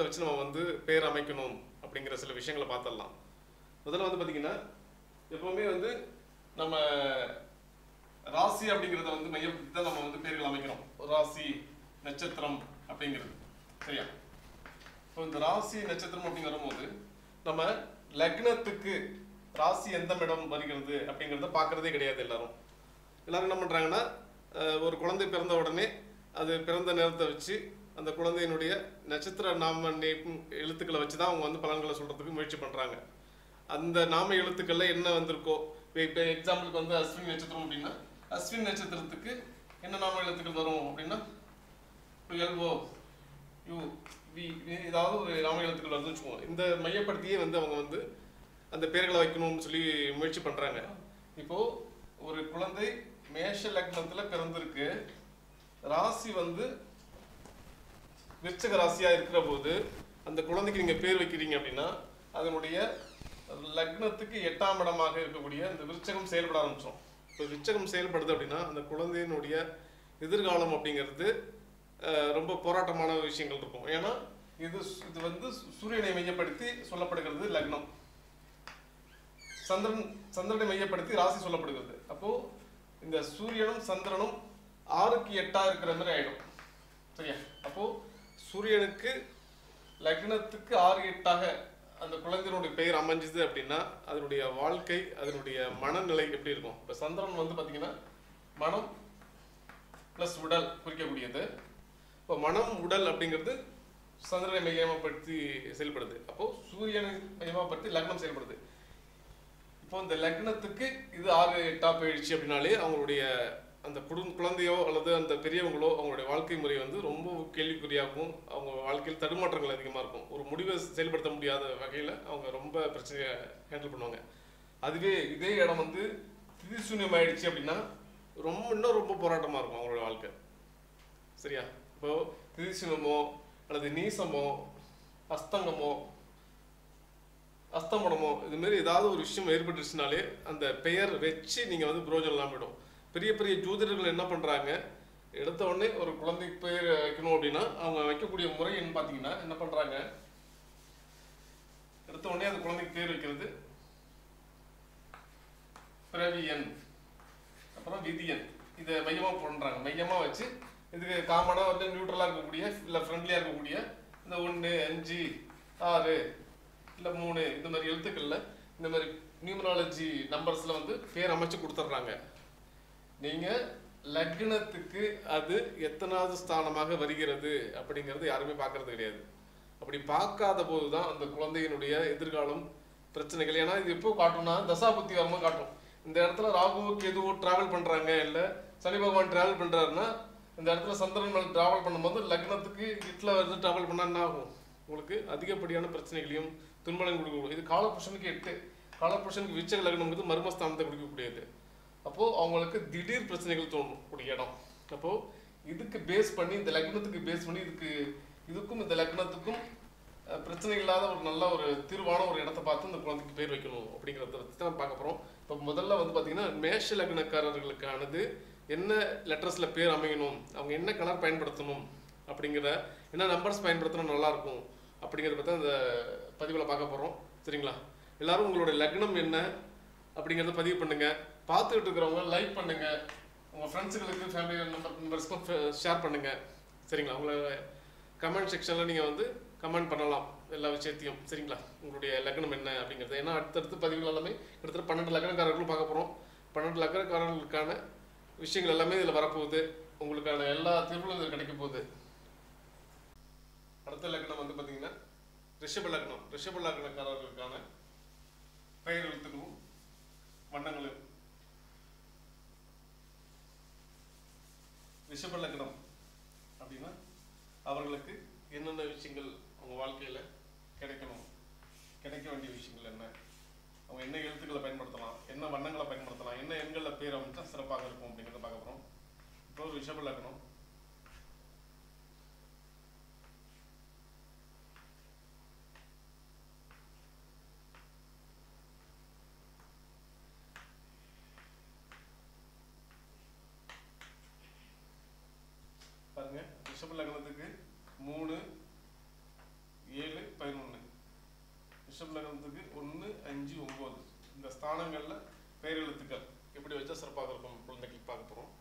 வச்சு நம்ம வந்து பேர் அமைக்கணும் அப்படிங்கிற சில விஷயங்களை பார்த்துடலாம் முதல்ல வந்து பார்த்தீங்கன்னா எப்பவுமே வந்து நம்ம ராசி அப்படிங்கிறத வந்து மையப்படுத்தி தான் நம்ம வந்து பேர்கள் அமைக்கிறோம் ராசி நட்சத்திரம் அப்படிங்கிறது சரியா இப்போ இந்த ராசி நட்சத்திரம் அப்படின்னு வரும்போது நம்ம லக்னத்துக்கு ராசி எந்த இடம் வருகிறது அப்படிங்கிறத பார்க்கறதே கிடையாது எல்லாரும் எல்லாரும் என்ன பண்ணுறாங்கன்னா அஹ், ஒரு குழந்தை பிறந்த உடனே அது பிறந்த நேரத்தை வச்சு அந்த குழந்தையினுடைய நட்சத்திர நாம நே- எழுத்துக்களை வச்சு தான் அவங்க வந்து பலன்களை சொல்கிறதுக்கு முயற்சி பண்ணுறாங்க அந்த நாம எழுத்துக்கள்ல என்ன வந்திருக்கோ இப்போ எக்ஸாம்பிளுக்கு வந்து அஸ்வின் நட்சத்திரம் அப்படின்னா அஸ்வின் நட்சத்திரத்துக்கு என்ன நாம எழுத்துக்கள் வரும் அப்படின்னா எல்ஓ யூ வி ஏதாவது ஒரு நாம எழுத்துக்கள் வருதுன்னு வச்சுக்கோங்க இந்த மையப்படுத்தியே வந்து அவங்க வந்து அந்த பேர்களை வைக்கணும்னு சொல்லி முயற்சி பண்றாங்க இப்போ ஒரு குழந்தை மேஷ லக்னத்துல பிறந்திருக்கு ராசி வந்து விருச்சக ராசியா இருக்கிற போது அந்த குழந்தைக்கு நீங்க பேர் வைக்கிறீங்க அப்படின்னா அதனுடைய லக்னத்துக்கு எட்டாம் இடமாக இருக்கக்கூடிய இந்த விருச்சகம் செயல்பட ஆரம்பிச்சோம் இப்போ விருச்சகம் செயல்படுது அப்படின்னா அந்த குழந்தையினுடைய எதிர்காலம் அப்படிங்கிறது அஹ், ரொம்ப போராட்டமான விஷயங்கள் இருக்கும் ஏன்னா இது சு- இது வந்து சு- சூரியனை மையப்படுத்தி சொல்லப்படுகிறது லக்னம் சந்திரன் சந்திரனை மையப்படுத்தி ராசி சொல்லப்படுகிறது அப்போ இந்த சூரியனும் சந்திரனும் ஆறுக்கு எட்டா இருக்கிற மாதிரி ஆயிடும் சரியா அப்போ சூரியனுக்கு லக்னத்துக்கு ஆறு எட்டாக அந்த குழந்தையினுடைய பெயர் அமைஞ்சுது அப்படின்னா அதனுடைய வாழ்க்கை அதனுடைய மனநிலை எப்படி இருக்கும் இப்போ சந்திரன் வந்து பார்த்தீங்கன்னா மனம் ப்ளஸ் உடல் குறிக்கக்கூடியது இப்போ மனம் உடல் அப்படிங்கிறது சந்திரனை மையமாப்படுத்தி செயல்படுது அப்போ சூரியனை மையமாப்படுத்தி லக்னம் செயல்படுது இப்போ இந்த லக்னத்துக்கு இது ஆறு எட்டா போயிடுச்சு அப்படின்னாலே அவங்களுடைய அந்த குடும் குழந்தையோ அல்லது அந்த பெரியவங்களோ அவங்களுடைய வாழ்க்கை முறை வந்து ரொம்ப கேள்விக்குறியாகவும் அவங்க வாழ்க்கையில் தடுமாற்றங்கள் அதிகமாக இருக்கும் ஒரு முடிவை செயல்படுத்த முடியாத வகையில் அவங்க ரொம்ப பிரச்சனையை ஹேண்டில் பண்ணுவாங்க அதுவே இதே இடம் வந்து திதிசூன்யம் ஆயிடுச்சு அப்படின்னா ரொம்ப இன்னும் ரொம்ப போராட்டமாக இருக்கும் அவங்களோட வாழ்க்கை சரியா இப்போ திதிசூன்யமோ அல்லது நீசமோ அஸ்தங்கமோ அஸ்தமனமோ இது மாதிரி ஏதாவது ஒரு விஷயம் ஏற்பட்டுச்சுனாலே அந்த பெயர் வச்சு நீங்க வந்து புரோஜனம் இல்லாம போயிடும் பெரிய பெரிய ஜோதிடர்கள் என்ன பண்றாங்க எடுத்த உடனே ஒரு குழந்தைக்கு பேர் வைக்கணும் அப்படின்னா அவங்க வைக்கக்கூடிய முறை என்ன பாத்தீங்கன்னா என்ன பண்றாங்க எடுத்த உடனே அந்த குழந்தைக்கு பேர் வைக்கிறது பிறவி எண் அப்புறம் விதி எண் இதை மையமா பண்றாங்க மையமா வச்சு இதுக்கு காமனா வந்து நியூட்ரலா இருக்கக்கூடிய இல்ல ஃப்ரெண்ட்லியா இருக்கக்கூடிய இந்த ஒன்று அஞ்சு ஆறு இல்ல மூணு இந்த மாதிரி எழுத்துக்கள்ல இந்த மாதிரி நியூமராலஜி நம்பர்ஸ்ல வந்து பேர் அமைச்சு கொடுத்துட்றாங்க நீங்க லக்னத்துக்கு அது எத்தனாவது ஸ்தானமாக வருகிறது அப்படிங்கிறது யாருமே பார்க்கறது கிடையாது அப்படி பார்க்காத போது தான் அந்த குழந்தையினுடைய எதிர்காலம் பிரச்சனைகள் ஏன்னா இது எப்போ காட்டும்னா தசாபுத்தி வரும்போது காட்டும் இந்த இடத்துல ராகுவோ கேதுவோ டிராவல் பண்றாங்க இல்ல சனி பகவான் டிராவல் பண்றாருன்னா இந்த இடத்துல சந்திரன் மேல டிராவல் பண்ணும்போது லக்னத்துக்கு இட்ல வந்து டிராவல் பண்ணா என்ன ஆகும் உங்களுக்கு அதிகப்படியான பிரச்சனைகளையும் துன்பங்களையும் கொடுக்கும் இது காலபுருஷனுக்கு எட்டு காலபுருஷனுக்கு விச்சக லக்னம்ங்கிறது மர்மஸ்தானத்தை கொடுக்கக்கூடியது அப்போ அவங்களுக்கு திடீர் பிரச்சனைகள் தோணும் கூடிய இடம் அப்போ இதுக்கு பேஸ் பண்ணி இந்த லக்னத்துக்கு பேஸ் பண்ணி இதுக்கு இதுக்கும் இந்த லக்னத்துக்கும் அஹ், பிரச்சனை இல்லாத ஒரு நல்ல ஒரு தீர்வான ஒரு இடத்த பார்த்து இந்த குழந்தைக்கு பேர் வைக்கணும் அப்படிங்கிறத பற்றி தான் பார்க்க போகிறோம் இப்போ முதல்ல வந்து பார்த்தீங்கன்னா மேஷ லக்னக்காரர்களுக்கானது என்ன லெட்டர்ஸில் பேர் அமையணும் அவங்க என்ன கலர் பயன்படுத்தணும் அப்படிங்கிற என்ன நம்பர்ஸ் பயன்படுத்தினா நல்லா இருக்கும் அப்படிங்கிறத பற்றி அந்த பதிவில் பார்க்க போகிறோம் சரிங்களா எல்லாரும் உங்களுடைய லக்னம் என்ன அப்படிங்கிறத பதிவு பண்ணுங்க பார்த்துக்கிட்டு இருக்கிறவங்க லைக் பண்ணுங்க உங்க ஃப்ரெண்ட்ஸுகளுக்கு ஃபேமிலி நம்பர் மெம்பர்ஸ்க்கும் ஷேர் பண்ணுங்க சரிங்களா உங்களை கமெண்ட் செக்ஷன்ல நீங்க வந்து கமெண்ட் பண்ணலாம் எல்லா விஷயத்தையும் சரிங்களா உங்களுடைய லக்னம் என்ன அப்படிங்கிறது ஏன்னா அடுத்தடுத்து பதிவுகள் எல்லாமே கிட்டத்தட்ட பன்னெண்டு லக்னக்காரர்களும் பார்க்க போறோம் பன்னெண்டு லக்னக்காரர்களுக்கான விஷயங்கள் எல்லாமே இதில் வரப்போகுது உங்களுக்கான எல்லா தீர்வுகளும் இதில் கிடைக்க போகுது அடுத்த லக்னம் வந்து பார்த்தீங்கன்னா ரிஷப லக்னம் ரிஷப லக்னக்காரர்களுக்கான பெயர் எழுத்துக்களும் வண்ணங்களும் ரிஷப லக்னம் அப்படின்னா அவர்களுக்கு என்னென்ன விஷயங்கள் அவங்க வாழ்க்கையில கிடைக்கணும் கிடைக்க வேண்டிய விஷயங்கள் என்ன அவங்க என்ன எழுத்துக்களை பயன்படுத்தலாம் என்ன வண்ணங்களை பயன்படுத்தலாம் என்ன எண்களில் பேர் அமைச்சா சிறப்பாக இருக்கும் அப்படிங்கிறத பார்க்க போகிறோம் இப்போ ரிஷப லக்னம் பாருங்க ரிஷப லக்னத்துக்கு மூணு ரிஷப் லக்னத்துக்கு ஒன்று அஞ்சு ஒம்பது இந்த ஸ்தானங்களில் பெயர் எழுத்துக்கள் எப்படி வச்சா சிறப்பாக இருக்கும் குழந்தைக்கு பார்க்க போகிறோம்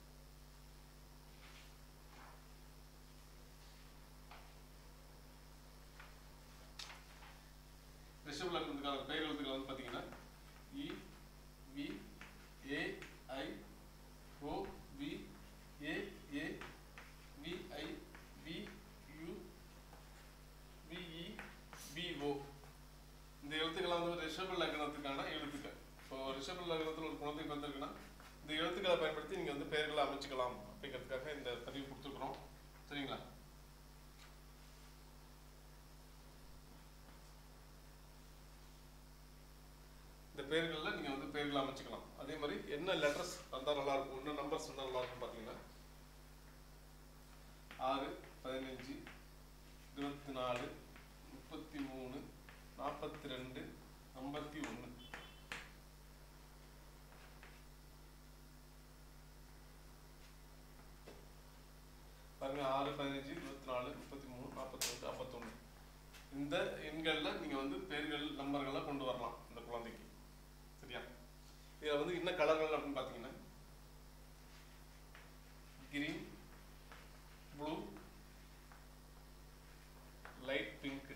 ரிஷப் லக்னத்துக்கான பெயர் எழுத்துக்கள் வந்து பார்த்தீங்கன்னா E V A I O V A A V I V U V E V O இந்த எழுத்துக்கள்லாம் வந்து ரிஷப லக்னத்துக்கான எழுத்துக்கள் இப்போ ரிஷப லக்னத்தில் ஒரு குழந்தைக்கு வந்திருக்குன்னா இந்த எழுத்துக்களை பயன்படுத்தி நீங்கள் வந்து பெயர்களை அமைச்சுக்கலாம் அப்படிங்கிறதுக்காக இந்த பதிவு கொடுத்துருக்குறோம் சரிங்களா இந்த பெயர்களில் நீங்கள் வந்து பெயர்களை அமைச்சுக்கலாம் அதே மாதிரி என்ன லெட்டர்ஸ் வந்தால் நல்லா இருக்கும் என்ன நம்பர்ஸ் வந்தால் நல்லா இருக்கும் பார்த்தீங்கன்னா ஆறு பதினஞ்சு இருபத்தி நாலு முப்பத்தி மூணு நாற்பத்தி ரெண்டு ஐம்பத்தி ஒன்று பாருங்க ஆறு பதினஞ்சு இருபத்தி நாலு முப்பத்தி மூணு நாற்பத்தி ரெண்டு ஐம்பத்தொன்று இந்த எண்களில் நீங்கள் வந்து பேர்கள் நம்பர்களை கொண்டு வரலாம் இந்த குழந்தைக்கு சரியா இதில் வந்து என்ன கலர்கள் அப்படின்னு பார்த்தீங்கன்னா கிரீன் ப்ளூ லைட் பிங்க்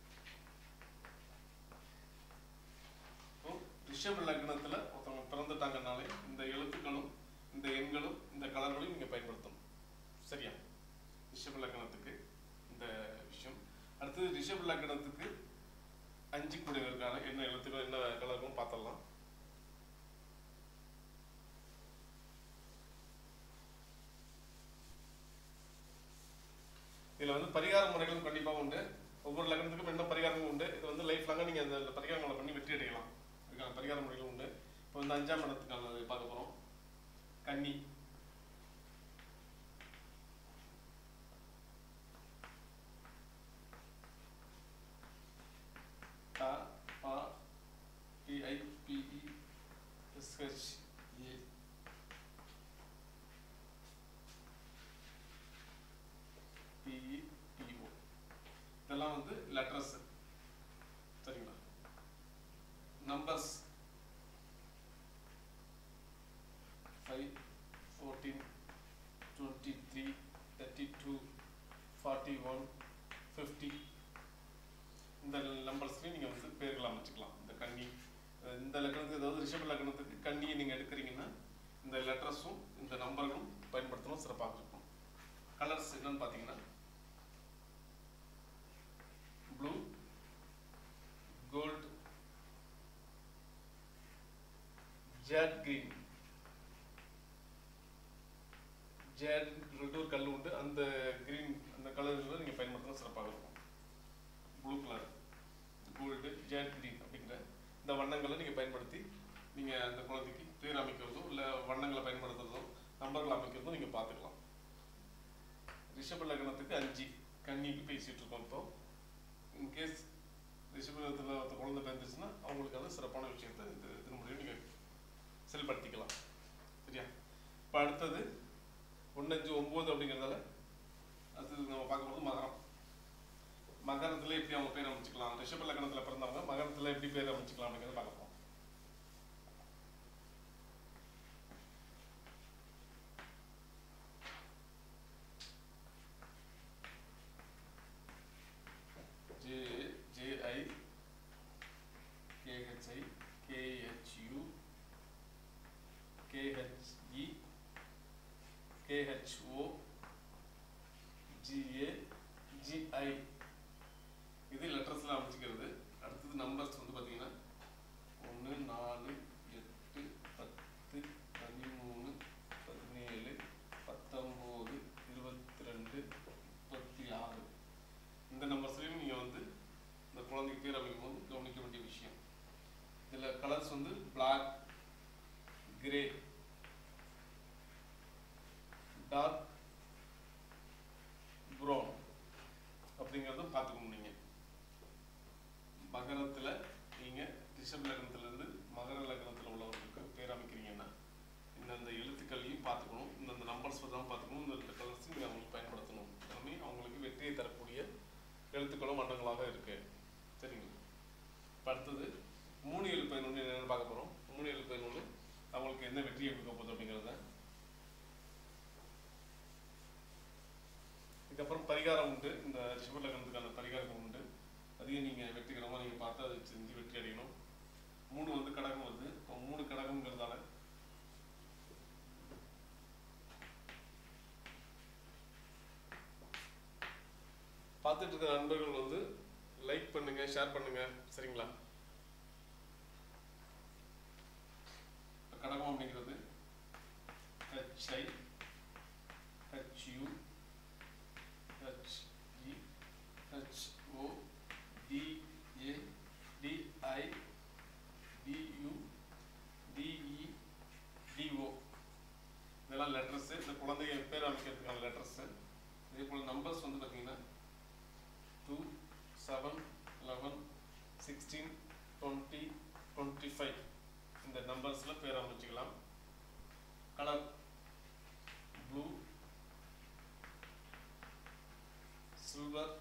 ரிஷப லக்னத்துல ஒருத்தவங்க பிறந்துட்டாங்கனாலே இந்த எழுத்துக்களும் இந்த எண்களும் இந்த கலர்களையும் நீங்க பயன்படுத்தணும் சரியா ரிஷப லக்னத்துக்கு இந்த விஷயம் அடுத்தது ரிஷப லக்னத்துக்கு அஞ்சு கூடியவருக்கான என்ன எழுத்துக்கள் என்ன கலரும் பார்த்தரலாம் இதுல வந்து பரிகார முறைகளும் கண்டிப்பா உண்டு ஒவ்வொரு லக்னத்துக்கும் என்ன பரிகாரமும் உண்டு இது வந்து லைஃப் லாங்க நீங்க அந்த பரிகாரங்களை பண்ணி வெற்றி அடையலாம் இதுக்கான பரிகார முறைகளும் உண்டு இப்போ வந்து அஞ்சாம் இடத்துக்கான பார்க்க போறோம் கன்னி ட ப P I P E S H A P E P O இதெல்லாம் வந்து லெட்டர்ஸ் சரிங்களா numbers five fourteen twenty three thirty two forty one fifty இந்த நம்பர்ஸ்லையும் நீங்கள் வந்து பேர்கள் அமைச்சுக்கலாம் இந்த கன்னி அஹ் இந்த லக்னத்துக்கு அதாவது ரிஷப லக்னத்துக்கு கன்னியை நீங்கள் எடுக்கிறீங்கன்னா இந்த லெட்டர்ஸும் இந்த நம்பர்களும் பயன்படுத்தணும் சிறப்பாக இருக்கும் கலர்ஸ் என்னன்னு பார்த்தீங்கன்னா blue gold jade green jade சொல்லிட்டு ஒரு கல் உண்டு அந்த கிரீன் அந்த கலர்ல நீங்கள் பயன்படுத்தினா சிறப்பாக இருக்கும் blue colour gold jade green அப்படிங்கிற இந்த வண்ணங்களை நீங்கள் பயன்படுத்தி நீங்கள் அந்த குழந்தைக்கு பேர் அமைக்கிறதோ இல்லை வண்ணங்களை பயன்படுத்துறதோ நம்பர்கள் அமைக்கிறதோ நீங்கள் பார்த்துக்கலாம் ரிஷப லக்னத்துக்கு அஞ்சு கன்னிக்கு பேசிட்டு இருக்கோம் இப்போ இன்கேஸ் ரிஷப லக்னத்தில் ஒருத்த குழந்தை பிறந்துச்சுன்னா அவங்களுக்கான சிறப்பான விஷயத்தை இந்த இதன் மூலியம் நீங்கள் செயல்படுத்திக்கலாம் சரியா இப்போ அடுத்தது ஒன்று அஞ்சு ஒம்பது அப்படிங்கிறதால அடுத்தது நம்ம பார்க்க போகிறது மகரம் மகரத்தில் எப்படி அவங்க பேர் அமைச்சுக்கலாம் ரிஷப லக்னத்தில் பிறந்தவங்க மகரத்தில் எப்படி பேர் அமைச்சுக்கலாம் அப்படிங்கிறத பார்க்க போகிறோம் J J I K H I K H U K H E K H O G A G I இது லெட்டர்ஸ்லாம் அமைச்சிக்கிறது அடுத்தது நம்பர்ஸ் வந்து பார்த்தீங்கன்னா ஒன்று நாலு எட்டு பத்து பதிமூணு பதினேழு பத்தொம்போது இருபத்தி ரெண்டு முப்பத்தி ஆறு இந்த நம்பர்ஸ்லையும் நீங்கள் வந்து இந்த குழந்தைக்கு பேர் அமைக்கும் போது கவனிக்க வேண்டிய விஷயம் இதில் கலர்ஸ் வந்து பிளாக் கிரே டார்க் ப்ரௌன் அப்படிங்கிறத பார்த்துக்கணும் நீங்கள் மகரத்தில் நீங்கள் ரிஷப் லக்னத்திலேருந்து மகர லக்னத்தில் உள்ளவங்களுக்கு பேர் அமைக்கிறீங்கன்னா இந்தந்த எழுத்துக்களையும் பார்த்துக்கணும் இந்தந்த நம்பர்ஸ் தான் பார்த்துக்கணும் இந்த கலர்ஸையும் நீங்கள் அவங்களுக்கு பயன்படுத்தணும் எல்லாமே அவங்களுக்கு வெற்றியை தரக்கூடிய எழுத்துக்களும் வண்ணங்களாக இருக்கு சரிங்களா இப்ப அடுத்தது மூணு ஏழு பதினொன்று என்னென்னு பார்க்க போகிறோம் மூணு ஏழு பதினொன்று அவங்களுக்கு என்ன வெற்றியை கொடுக்க போகுது அப்படிங்கிறத இதுக்கப்புறம் பரிகாரம் உண்டு இந்த சிவலகனத்துக்கான பரிகாரம் உண்டு அதையும் நீங்கள் வெற்றிகரமாக நீங்கள் பார்த்து அதை செஞ்சு வெற்றி அடையணும் மூணு வந்து கடகம் வருது இப்போ மூணு கடகம்ங்கிறதால பார்த்துட்டு இருக்கிற நண்பர்கள் வந்து லைக் பண்ணுங்க ஷேர் பண்ணுங்க சரிங்களா இப்ப கடகம் அப்படிங்கிறது H I H U H E H O D A D I D U D E D O இதெல்லாம் லெட்டர்ஸ் இந்த குழந்தைங்க பேர் அமைக்கிறதுக்கான லெட்டர்ஸ் இதே போல் நம்பர்ஸ் வந்து பார்த்தீங்கன்னா two seven eleven sixteen twenty twenty five இந்த நம்பர்ஸில் பேர் அமைச்சுக்கலாம் colour blue silver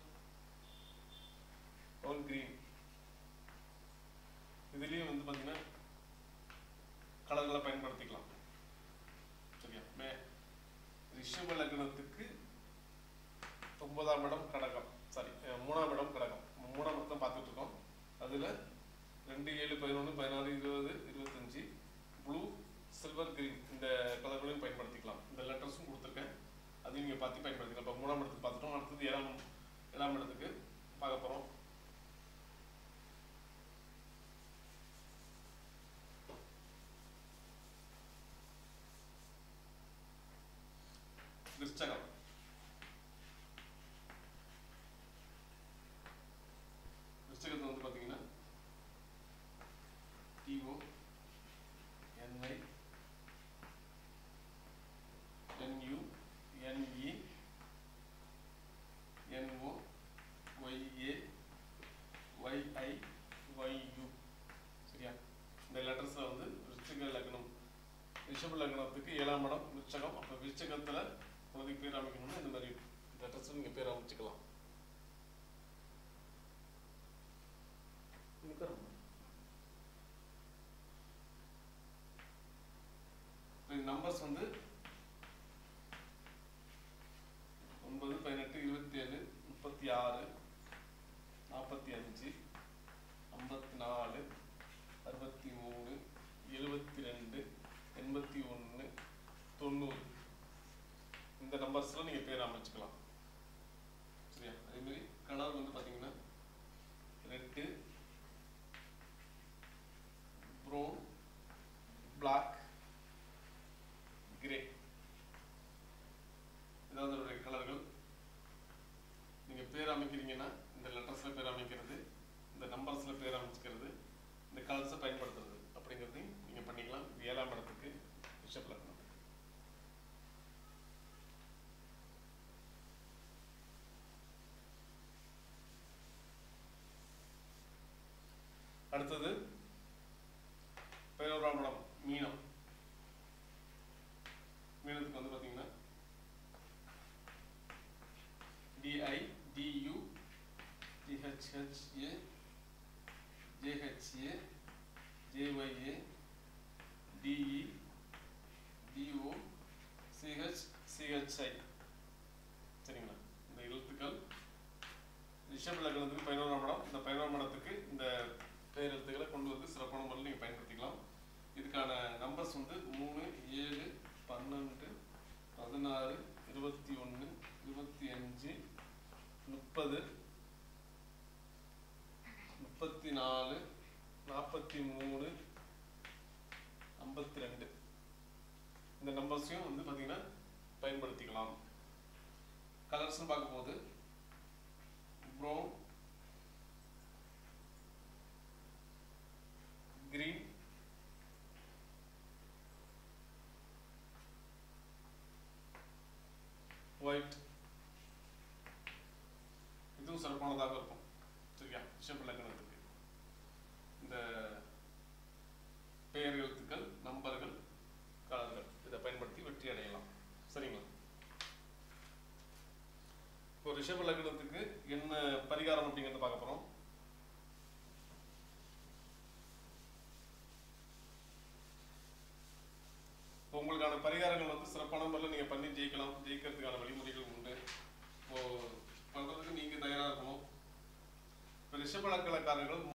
all green இதுலேயும் வந்து பார்த்தீங்கன்னா கலர்களை பயன்படுத்திக்கலாம் சரியா மே ரிஷப லக்னத்துக்கு ஒன்பதாம் இடம் கடகம் சாரி மூணாம் இடம் கடகம் மூணாம் இடத்தை பார்த்துட்டு இருக்கோம் அதில் ரெண்டு ஏழு பதினொன்று பதினாறு இருபது இருபத்தஞ்சி ப்ளூ சில்வர் கிரீன் இந்த கலர்களையும் பயன்படுத்திக்கலாம் இந்த லெட்டர்ஸும் கொடுத்துருக்கேன் அதையும் நீங்கள் பார்த்து பயன்படுத்திக்கலாம் இப்போ மூணாம் இடத்துக்கு பார்த்துட்டோம் அடுத்தது ஏழாம் ஏழாம் இடத்துக்கு பார்க்க போகிறோம் விருச்சகம் விருச்சகத்தில் வந்து பார்த்தீங்கன்னா T O N I N U N E N O Y A Y I Y U சரியா இந்த லெட்டர்ஸில் வந்து விருச்சிக லக்னம் ரிஷப லக்னத்துக்கு ஏழாம் இடம் விருச்சகம் அப்போ விருச்சகத்தில் குழந்தைக்கு பேர் அமைக்கணும்னா இந்த மாதிரி லெட்டர்ஸ் நீங்கள் பேர் அமைச்சுக்கலாம் நம்பர்ஸ் வந்து ஒன்பது பதினெட்டு இருபத்தி ஏழு முப்பத்தி ஆறு நாற்பத்தி அஞ்சு ஐம்பத்தி நாலு அறுபத்தி மூணு எழுபத்தி ரெண்டு எண்பத்தி ஒன்று தொண்ணூறு இந்த நம்பர்ஸில் நீங்கள் பேர் அமைச்சுக்கலாம் சரியா அதேமாரி கலர் வந்து பார்த்தீங்கன்னா ரெட்டு ப்ரௌன் பிளாக் கிரே இதாவது அதனுடைய கலர்கள் நீங்கள் பேர் அமைக்கிறீங்கன்னா இந்த லெட்டர்ஸில் பேர் அமைக்கிறது இந்த நம்பர்ஸில் பேர் அமைச்சிக்கிறது இந்த கலர்ஸை பயன்படுத்துறது அப்படிங்கிறதையும் நீங்கள் பண்ணிக்கலாம் இது ஏழாம் இடத்துக்கு ரிஷப் லக்னத்துக்கு அடுத்தது பதினோராம் இடம் மீனம் மீனத்துக்கு வந்து பார்த்தீங்கன்னா D I D U D H H A J H A J Y A D E D O C H C H I சரிங்களா இந்த எழுத்துக்கள் ரிஷப் லக்னத்துக்கு பதினோராம் இடம் இந்த பதினோராம் இடத்துக்கு இந்த பேர் எழுத்துக்களை கொண்டு வந்து சிறப்பான முறையில் நீங்கள் பயன்படுத்திக்கலாம் இதுக்கான நம்பர்ஸ் வந்து மூணு ஏழு பன்னெண்டு பதினாறு இருபத்தி ஒன்று இருபத்தி அஞ்சு முப்பது முப்பத்தி நாலு நாற்பத்தி மூணு ஐம்பத்தி ரெண்டு இந்த நம்பர்ஸையும் வந்து பார்த்தீங்கன்னா பயன்படுத்திக்கலாம் கலர்ஸ்னு பார்க்கும்போது ப்ரௌன் green ஒயிட் இதுவும் சிறப்பானதாக இருக்கும் சரியா ரிஷப லக்னத்துக்கு இந்த பெயர் எழுத்துக்கள் நம்பர்கள் கலர்கள் இதை பயன்படுத்தி வெற்றி அடையலாம் சரிங்களா இப்போ ரிஷப லக்னத்துக்கு என்ன பரிகாரம் அப்படிங்கிறத பார்க்க போகிறோம் அதுக்கான பரிகாரங்கள் வந்து சிறப்பான முறையில் நீங்கள் பண்ணி ஜெயிக்கலாம் ஜெயிக்கிறதுக்கான வழிமுறைகள் உண்டு இப்போ பண்ணுறதுக்கு நீங்கள் தயாராக இருக்கணும் இப்போ ரிஷபலக்கணக்காரர்கள்